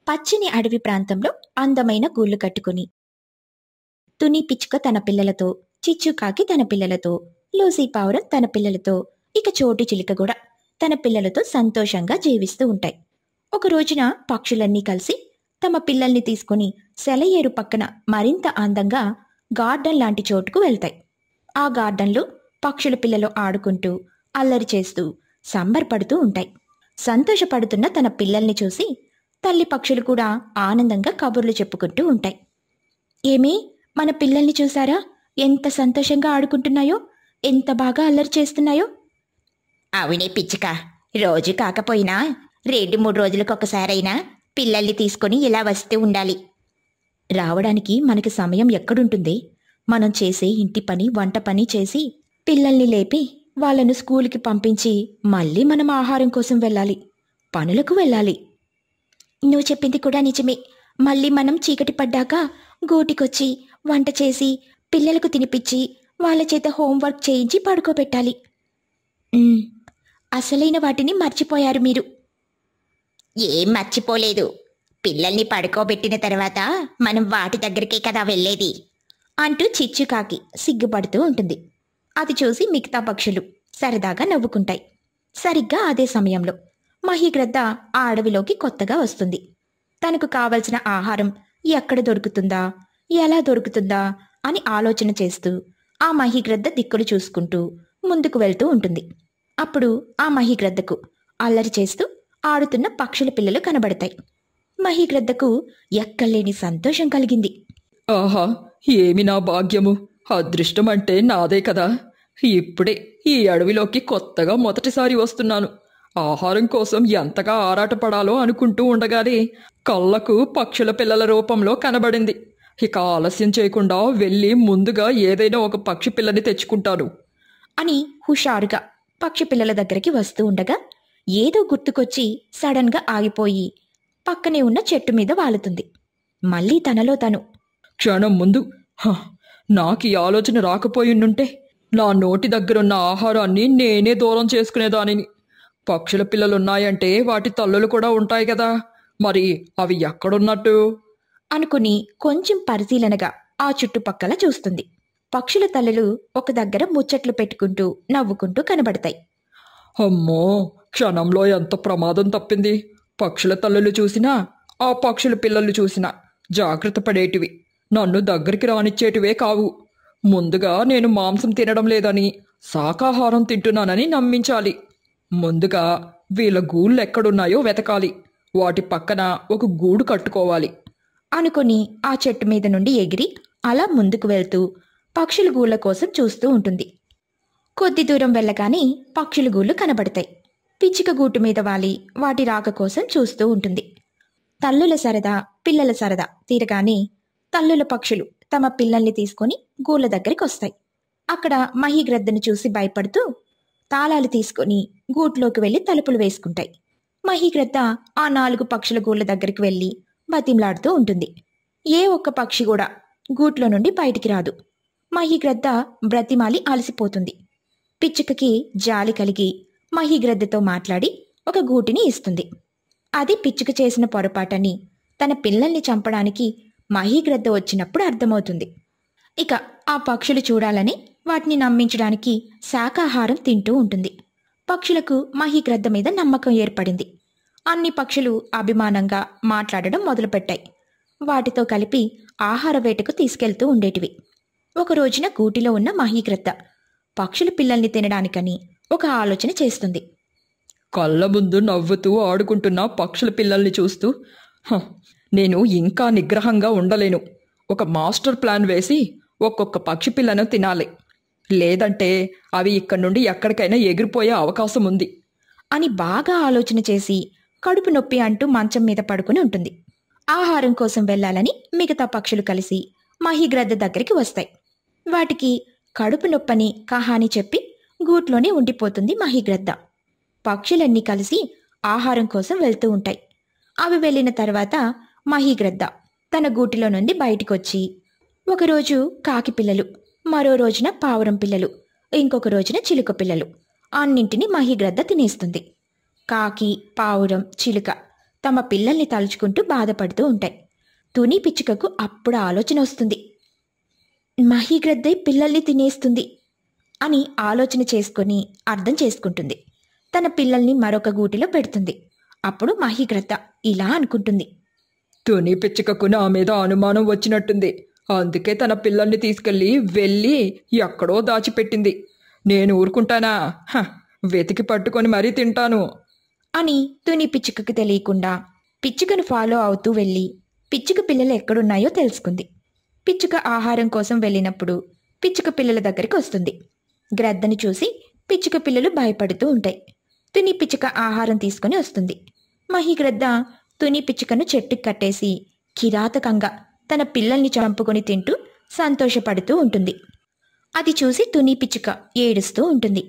పచ్చని అడవి ప్రాంతంలో అందమైన గూళ్ళు కట్టుకుని తుని పిచ్చుక తన పిల్లలతో చిచ్చుకాకి తన పిల్లలతో లూసీ పావురం తన పిల్లలతో ఇక చోటు చిలుక కూడా తన పిల్లలతో సంతోషంగా జీవిస్తూ ఉంటాయి ఒక రోజున పక్షులన్నీ కలిసి తమ పిల్లల్ని తీసుకుని సెలయేరు పక్కన మరింత అందంగా గార్డెన్ లాంటి చోటుకు వెళ్తాయి ఆ గార్డెన్లో పక్షుల పిల్లలు ఆడుకుంటూ అల్లరి చేస్తూ సంబరపడుతూ ఉంటాయి సంతోషపడుతున్న తన పిల్లల్ని చూసి తల్లి పక్షులు కూడా ఆనందంగా కబుర్లు చెప్పుకుంటూ ఉంటాయి ఏమీ మన పిల్లల్ని చూసారా ఎంత సంతోషంగా ఆడుకుంటున్నాయో ఎంత బాగా అల్లరి చేస్తున్నాయో అవునే పిచ్చుక రోజు కాకపోయినా రెండు మూడు రోజులకు ఒకసారైనా పిల్లల్ని తీసుకొని ఇలా వస్తూ ఉండాలి రావడానికి మనకి సమయం ఎక్కడుంటుంది మనం చేసే ఇంటి పని వంట పని చేసి పిల్లల్ని లేపి వాళ్ళను స్కూల్కి పంపించి మళ్ళీ మనం ఆహారం కోసం వెళ్ళాలి పనులకు వెళ్ళాలి నువ్వు చెప్పింది కూడా నిజమే మళ్ళీ మనం చీకటి పడ్డాక గూటికొచ్చి వంట చేసి పిల్లలకు తినిపించి వాళ్ళ చేత హోంవర్క్ చేయించి పడుకోబెట్టాలి ఉమ్, అసలైన వాటిని మర్చిపోయారు మీరు ఏం మర్చిపోలేదు పిల్లల్ని పడుకోబెట్టిన తర్వాత మనం వాటి దగ్గరికే కదా వెళ్ళేది అంటూ చిచ్చుకాకి సిగ్గుపడుతూ ఉంటుంది అది చూసి మిగతా పక్షులు సరదాగా నవ్వుకుంటాయి సరిగ్గా అదే సమయంలో మహిగ్రద్ద ఆ అడవిలోకి కొత్తగా వస్తుంది తనకు కావలసిన ఆహారం ఎక్కడ దొరుకుతుందా ఎలా దొరుకుతుందా అని ఆలోచన చేస్తూ ఆ మహిగ్రద్ద దిక్కులు చూసుకుంటూ ముందుకు వెళ్తూ ఉంటుంది అప్పుడు ఆ మహిగ్రద్దకు అల్లరి చేస్తూ ఆడుతున్న పక్షుల పిల్లలు కనబడతాయి మహిగ్రద్దకు ఎక్కలేని సంతోషం కలిగింది ఆహా ఏమి నా భాగ్యము అదృష్టం అంటే నాదే కదా ఇప్పుడే ఈ అడవిలోకి కొత్తగా మొదటిసారి వస్తున్నాను ఆహారం కోసం ఎంతగా ఆరాటపడాలో అనుకుంటూ ఉండగానే కళ్ళకు పక్షుల పిల్లల రూపంలో కనబడింది ఇక ఆలస్యం చేయకుండా వెళ్ళి ముందుగా ఏదైనా ఒక పక్షి పిల్లని తెచ్చుకుంటాను అని హుషారుగా పక్షి పిల్లల దగ్గరికి వస్తూ ఉండగా ఏదో గుర్తుకొచ్చి సడన్గా ఆగిపోయి పక్కనే ఉన్న చెట్టు మీద వాలుతుంది మళ్ళీ తనలో తను క్షణం ముందు "హ, నాకు ఈ ఆలోచన రాకపోయిండుంటే నా నోటి దగ్గరున్న ఆహారాన్ని నేనే దూరం చేసుకునేదానిని పక్షుల పిల్లలున్నాయంటే వాటి తల్లులు కూడా ఉంటాయి కదా మరి అవి ఎక్కడున్నట్టు అనుకుని కొంచెం పరిశీలనగా ఆ చుట్టుపక్కల చూస్తుంది పక్షుల తల్లులు ఒక దగ్గర ముచ్చట్లు పెట్టుకుంటూ నవ్వుకుంటూ కనబడతాయి అమ్మో క్షణంలో ఎంత ప్రమాదం తప్పింది పక్షుల తల్లులు చూసినా ఆ పక్షుల పిల్లలు చూసినా జాగ్రత్త పడేటివి నన్ను దగ్గరికి రానిచ్చేటివే కావు ముందుగా నేను మాంసం తినడం లేదని శాకాహారం తింటున్నానని నమ్మించాలి ముందుగా వీళ్ళ గూళ్ళు ఎక్కడున్నాయో వెతకాలి వాటి పక్కన ఒక గూడు కట్టుకోవాలి అనుకుని ఆ చెట్టు మీద నుండి ఎగిరి అలా ముందుకు వెళ్తూ పక్షుల గూళ్ళ కోసం చూస్తూ ఉంటుంది కొద్ది దూరం వెళ్ళగానే పక్షుల గూళ్ళు కనబడతాయి పిచ్చిక గూటు మీద వాలి వాటి రాక కోసం చూస్తూ ఉంటుంది తల్లుల సరదా పిల్లల సరదా తీరగానే తల్లుల పక్షులు తమ పిల్లల్ని తీసుకొని గూళ్ళ దగ్గరికి వస్తాయి అక్కడ మహిగ్రద్దను చూసి భయపడుతూ తాళాలు తీసుకొని గూట్లోకి వెళ్ళి తలుపులు వేసుకుంటాయి మహిగ్రద్ద ఆ నాలుగు పక్షుల గూళ్ళ దగ్గరికి వెళ్ళి బతిమలాడుతూ ఉంటుంది ఏ ఒక్క పక్షి కూడా గూట్లో నుండి బయటికి రాదు మహిగ్రద్ద బ్రతిమాలి అలసిపోతుంది పిచ్చుకకి జాలి కలిగి మహిగ్రద్దతో మాట్లాడి ఒక గూటిని ఇస్తుంది అది పిచ్చుక చేసిన పొరపాటని తన పిల్లల్ని చంపడానికి మహిగ్రద్ద వచ్చినప్పుడు అర్థమవుతుంది ఇక ఆ పక్షులు చూడాలని వాటిని నమ్మించడానికి శాకాహారం తింటూ ఉంటుంది పక్షులకు మహిగ్రద్ద మీద నమ్మకం ఏర్పడింది అన్ని పక్షులు అభిమానంగా మాట్లాడడం మొదలుపెట్టాయి వాటితో కలిపి ఆహార వేటకు తీసుకెళ్తూ ఉండేటివి ఒక రోజున గూటిలో ఉన్న మహీగ్రద్ద పక్షుల పిల్లల్ని తినడానికని ఒక ఆలోచన చేస్తుంది కళ్ళ ముందు నవ్వుతూ ఆడుకుంటున్న పక్షుల పిల్లల్ని చూస్తూ "హ, నేను ఇంకా నిగ్రహంగా ఉండలేను ఒక మాస్టర్ ప్లాన్ వేసి ఒక్కొక్క పక్షి పిల్లను తినాలి లేదంటే అవి ఇక్కడి నుండి ఎక్కడికైనా ఎగిరిపోయే అవకాశం ఉంది అని బాగా ఆలోచన చేసి కడుపు నొప్పి అంటూ మంచం మీద పడుకుని ఉంటుంది ఆహారం కోసం వెళ్ళాలని మిగతా పక్షులు కలిసి మహిగ్రద్ద దగ్గరికి వస్తాయి వాటికి కడుపు నొప్పని కహాని చెప్పి గూట్లోనే ఉండిపోతుంది మహిగ్రద్ద పక్షులన్నీ కలిసి ఆహారం కోసం వెళ్తూ ఉంటాయి అవి వెళ్ళిన తర్వాత మహిగ్రద్ద తన గూటిలో నుండి బయటికొచ్చి ఒకరోజు కాకి పిల్లలు మరో రోజున పావురం పిల్లలు ఇంకొక రోజున చిలుక పిల్లలు అన్నింటినీ మహిగ్రద్ద తినేస్తుంది కాకి పావురం చిలుక తమ పిల్లల్ని తలుచుకుంటూ బాధపడుతూ ఉంటాయి తుని పిచ్చుకకు అప్పుడు ఆలోచన వస్తుంది మహిగ్రద్దై పిల్లల్ని తినేస్తుంది అని ఆలోచన చేసుకొని అర్థం చేసుకుంటుంది తన పిల్లల్ని మరొక గూటిలో పెడుతుంది అప్పుడు మహిగ్రద్ద ఇలా అనుకుంటుంది తుని పిచ్చుకకు నా మీద అనుమానం వచ్చినట్టుంది అందుకే తన పిల్లల్ని తీసుకెళ్ళి వెళ్ళి ఎక్కడో దాచిపెట్టింది నేను ఊరుకుంటానా హ, వెతికి పట్టుకొని మరీ తింటాను అని తుని పిచ్చుకకు తెలియకుండా పిచ్చుకను ఫాలో అవుతూ వెళ్ళి పిచ్చుక పిల్లలు ఎక్కడున్నాయో తెలుసుకుంది పిచ్చుక ఆహారం కోసం వెళ్ళినప్పుడు పిచ్చుక పిల్లల దగ్గరికి వస్తుంది గ్రద్దని చూసి పిచ్చుక పిల్లలు భయపడుతూ ఉంటాయి తుని పిచ్చుక ఆహారం తీసుకొని వస్తుంది మహిగ్రద్ద తుని పిచ్చుకను చెట్టుకి కట్టేసి కిరాతకంగా తన పిల్లల్ని చంపుకొని తింటూ సంతోషపడుతూ ఉంటుంది అది చూసి తుని పిచ్చుక ఏడుస్తూ ఉంటుంది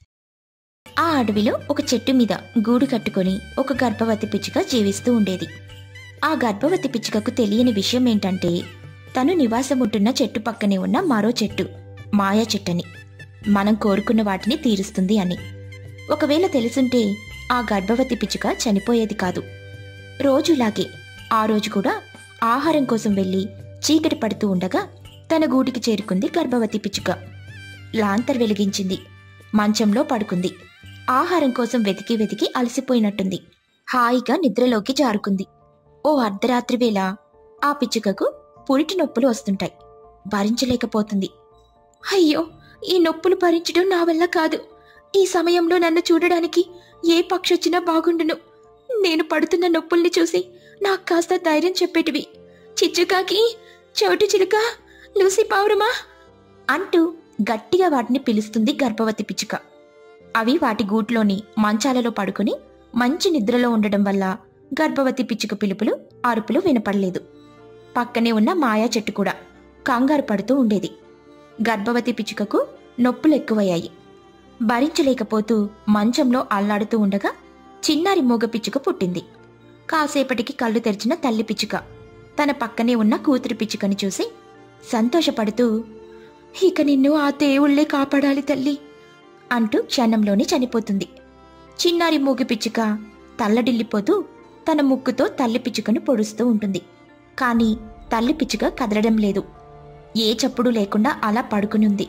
ఆ అడవిలో ఒక చెట్టు మీద గూడు కట్టుకొని ఒక గర్భవతి పిచ్చుక జీవిస్తూ ఉండేది ఆ గర్భవతి పిచ్చుకకు తెలియని విషయం ఏంటంటే తను నివాసం ఉంటున్న చెట్టు పక్కనే ఉన్న మరో చెట్టు మాయా చెట్టని మనం కోరుకున్న వాటిని తీరుస్తుంది అని ఒకవేళ తెలుసుంటే ఆ గర్భవతి పిచ్చుక చనిపోయేది కాదు రోజులాగే ఆ రోజు కూడా ఆహారం కోసం వెళ్ళి చీకటి పడుతూ ఉండగా తన గూటికి చేరుకుంది గర్భవతి పిచ్చుక లాంతర్ వెలిగించింది మంచంలో పడుకుంది ఆహారం కోసం వెతికి వెతికి అలసిపోయినట్టుంది హాయిగా నిద్రలోకి జారుకుంది ఓ అర్ధరాత్రి వేళ ఆ పిచ్చుకకు పురిటి నొప్పులు వస్తుంటాయి భరించలేకపోతుంది అయ్యో ఈ నొప్పులు భరించడం నా వల్ల కాదు ఈ సమయంలో నన్ను చూడడానికి ఏ పక్షి వచ్చినా బాగుండును నేను పడుతున్న నొప్పుల్ని చూసి నాకు కాస్త ధైర్యం చెప్పేటివి చిచ్చుకాకి చోటు చిలుక లూసి పావురమా అంటూ గట్టిగా వాటిని పిలుస్తుంది గర్భవతి పిచ్చుక అవి వాటి గూట్లోని మంచాలలో పడుకుని మంచి నిద్రలో ఉండడం వల్ల గర్భవతి పిచ్చుక పిలుపులు అరుపులు వినపడలేదు పక్కనే ఉన్న మాయా చెట్టు కూడా కంగారు పడుతూ ఉండేది గర్భవతి పిచ్చుకకు నొప్పులు ఎక్కువయ్యాయి భరించలేకపోతూ మంచంలో అల్లాడుతూ ఉండగా చిన్నారి మూగ పిచ్చుక పుట్టింది కాసేపటికి కళ్ళు తెరిచిన తల్లి పిచ్చుక తన పక్కనే ఉన్న కూతురు పిచ్చుకని చూసి సంతోషపడుతూ ఇక నిన్ను ఆ దేవుళ్ళే కాపాడాలి తల్లి అంటూ క్షణంలోనే చనిపోతుంది చిన్నారి మూగి పిచ్చుక తల్లడిల్లిపోతూ తన ముక్కుతో తల్లి పిచ్చుకను పొడుస్తూ ఉంటుంది కానీ తల్లి పిచ్చుక కదలడం లేదు ఏ చప్పుడు లేకుండా అలా పడుకునుంది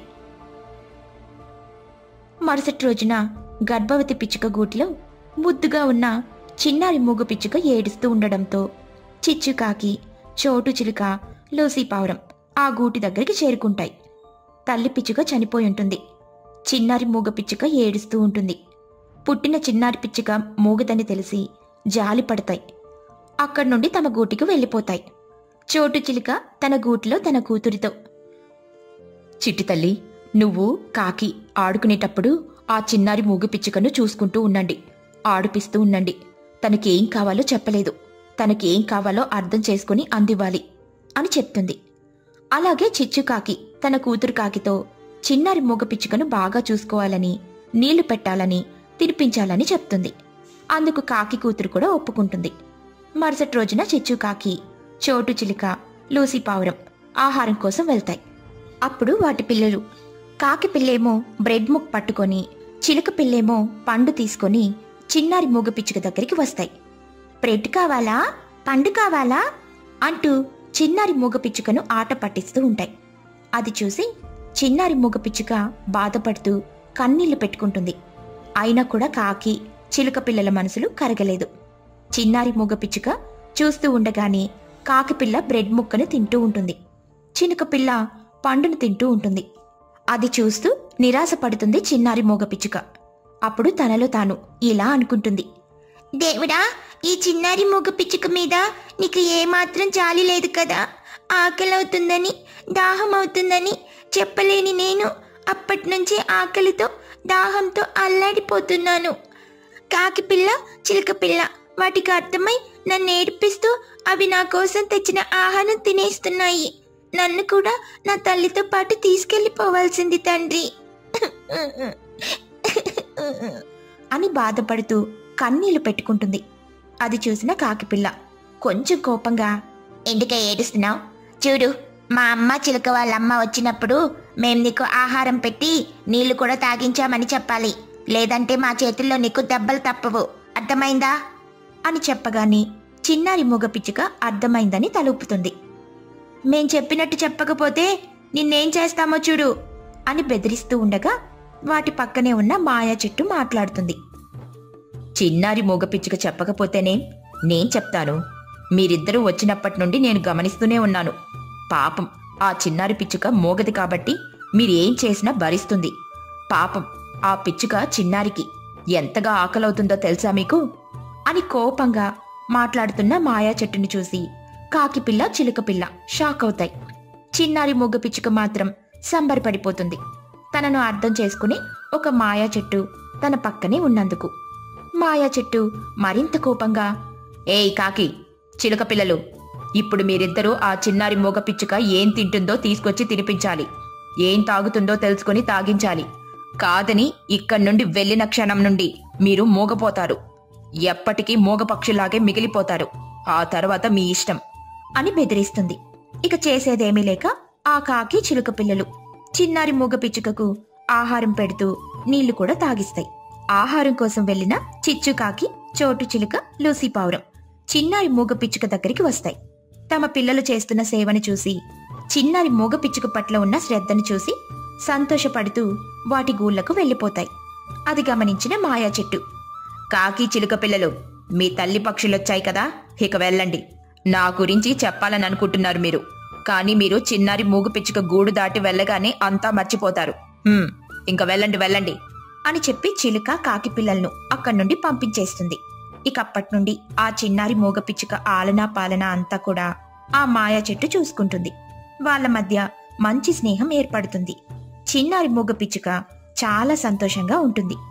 మరుసటి రోజున గర్భవతి పిచ్చుక గూటిలో ముద్దుగా ఉన్న చిన్నారి మూగ పిచ్చుక ఏడుస్తూ ఉండడంతో చిచ్చుకాకి చోటు చిలుక లోసి పావురం ఆ గూటి దగ్గరికి చేరుకుంటాయి తల్లి పిచ్చుక చనిపోయి ఉంటుంది చిన్నారి మూగ పిచ్చుక ఏడుస్తూ ఉంటుంది పుట్టిన చిన్నారి పిచ్చుక మూగదని తెలిసి జాలి పడతాయి అక్కడి నుండి తమ గూటికి వెళ్ళిపోతాయి చోటు చిలుక తన గూటిలో తన కూతురితో చిట్టి తల్లి నువ్వు కాకి ఆడుకునేటప్పుడు ఆ చిన్నారి మూగ పిచ్చుకను చూసుకుంటూ ఉండండి ఆడిపిస్తూ ఉండండి తనకేం కావాలో చెప్పలేదు తనకేం కావాలో అర్థం చేసుకుని అందివ్వాలి అని చెప్తుంది అలాగే చిచ్చు కాకి తన కూతురు కాకితో చిన్నారి మూగ పిచ్చుకను బాగా చూసుకోవాలని నీళ్లు పెట్టాలని తినిపించాలని చెప్తుంది అందుకు కాకి కూతురు కూడా ఒప్పుకుంటుంది మరుసటి రోజున చిచ్చు కాకి చోటు చిలుక లూసి పావురం ఆహారం కోసం వెళ్తాయి అప్పుడు వాటి పిల్లలు కాకి పిల్లేమో బ్రెడ్ ముక్ పట్టుకొని చిలుక పిల్లేమో పండు తీసుకొని చిన్నారి మూగ పిచ్చుక దగ్గరికి వస్తాయి బ్రెడ్ కావాలా పండు కావాలా అంటూ చిన్నారి మూగ పిచ్చుకను ఆట పట్టిస్తూ ఉంటాయి అది చూసి చిన్నారి మూగ పిచ్చుక బాధపడుతూ కన్నీళ్లు పెట్టుకుంటుంది అయినా కూడా కాకి చిలుక పిల్లల మనసులు కరగలేదు చిన్నారి మూగ పిచ్చుక చూస్తూ ఉండగానే కాకి పిల్ల బ్రెడ్ ముక్కను తింటూ ఉంటుంది చినుక పిల్ల పండును తింటూ ఉంటుంది అది చూస్తూ నిరాశపడుతుంది చిన్నారి మూగ పిచ్చుక అప్పుడు తనలో తాను ఇలా అనుకుంటుంది దేవుడా ఈ చిన్నారి మూగ పిచ్చుక మీద నీకు ఏమాత్రం జాలి లేదు కదా ఆకలవుతుందని దాహం అవుతుందని చెప్పలేని నేను అప్పటి నుంచి ఆకలితో దాహంతో అల్లాడిపోతున్నాను కాకి పిల్ల చిలుక పిల్ల వాటికి అర్థమై నన్ను ఏడిపిస్తూ అవి నా కోసం తెచ్చిన ఆహారం తినేస్తున్నాయి నన్ను కూడా నా తల్లితో పాటు తీసుకెళ్ళిపోవాల్సింది తండ్రి అని బాధపడుతూ కన్నీళ్లు పెట్టుకుంటుంది అది చూసిన కాకిపిల్ల కొంచెం కోపంగా ఎందుకే ఏడుస్తున్నావు చూడు మా అమ్మ చిలుక వాళ్ళ అమ్మ వచ్చినప్పుడు మేం నీకు ఆహారం పెట్టి నీళ్లు కూడా తాగించామని చెప్పాలి లేదంటే మా చేతుల్లో నీకు దెబ్బలు తప్పవు అర్థమైందా అని చెప్పగానే చిన్నారి మూగ పిచ్చుక అర్థమైందని తలుపుతుంది మేం చెప్పినట్టు చెప్పకపోతే నిన్నేం చేస్తామో చూడు అని బెదిరిస్తూ ఉండగా వాటి పక్కనే ఉన్న మాయా చెట్టు మాట్లాడుతుంది చిన్నారి మూగ పిచ్చుక చెప్పకపోతేనే నేను చెప్తాను మీరిద్దరూ వచ్చినప్పటి నుండి నేను గమనిస్తూనే ఉన్నాను పాపం ఆ చిన్నారి పిచ్చుక మోగది కాబట్టి మీరేం చేసినా భరిస్తుంది పాపం ఆ పిచ్చుక చిన్నారికి ఎంతగా ఆకలవుతుందో తెలుసా మీకు అని కోపంగా మాట్లాడుతున్న మాయా చెట్టుని చూసి కాకిపిల్ల చిలుకపిల్ల షాక్ అవుతాయి చిన్నారి మూగ పిచ్చుక మాత్రం సంబరపడిపోతుంది తనను అర్థం చేసుకుని ఒక మాయా చెట్టు తన పక్కనే ఉన్నందుకు మాయా చెట్టు మరింత కోపంగా ఏయ్ కాకి చిలుక పిల్లలు ఇప్పుడు మీరిద్దరూ ఆ చిన్నారి మూగ పిచ్చుక ఏం తింటుందో తీసుకొచ్చి తినిపించాలి ఏం తాగుతుందో తెలుసుకొని తాగించాలి కాదని ఇక్కడి నుండి వెళ్ళిన క్షణం నుండి మీరు మూగపోతారు ఎప్పటికీ మూగపక్షులాగే మిగిలిపోతారు ఆ తర్వాత మీ ఇష్టం అని బెదిరిస్తుంది ఇక చేసేదేమీ లేక ఆ కాకి చిలుక పిల్లలు చిన్నారి మూగ పిచ్చుకకు ఆహారం పెడుతూ నీళ్లు కూడా తాగిస్తాయి ఆహారం కోసం వెళ్లిన చిచ్చు కాకి చోటు చిలుక లూసీ పావురం చిన్నారి మూగ పిచ్చుక దగ్గరికి వస్తాయి తమ పిల్లలు చేస్తున్న సేవను చూసి చిన్నారి మూగ పిచ్చుక పట్ల ఉన్న శ్రద్ధను చూసి సంతోషపడుతూ వాటి గూళ్లకు వెళ్ళిపోతాయి అది గమనించిన మాయా చెట్టు కాకి చిలుక పిల్లలు మీ తల్లి పక్షులొచ్చాయి కదా ఇక వెళ్ళండి నా గురించి చెప్పాలని అనుకుంటున్నారు మీరు కానీ మీరు చిన్నారి మూగు పిచ్చుక గూడు దాటి వెళ్ళగానే అంతా మర్చిపోతారు "హ్మ్, ఇంక వెళ్ళండి వెళ్ళండి అని చెప్పి చిలుక కాకి పిల్లలను అక్కడి నుండి పంపించేస్తుంది ఇక అప్పటి నుండి ఆ చిన్నారి మూగ పిచ్చుక ఆలనా పాలన అంతా కూడా ఆ మాయా చెట్టు చూసుకుంటుంది వాళ్ళ మధ్య మంచి స్నేహం ఏర్పడుతుంది చిన్నారి మూగ పిచ్చుక చాలా సంతోషంగా ఉంటుంది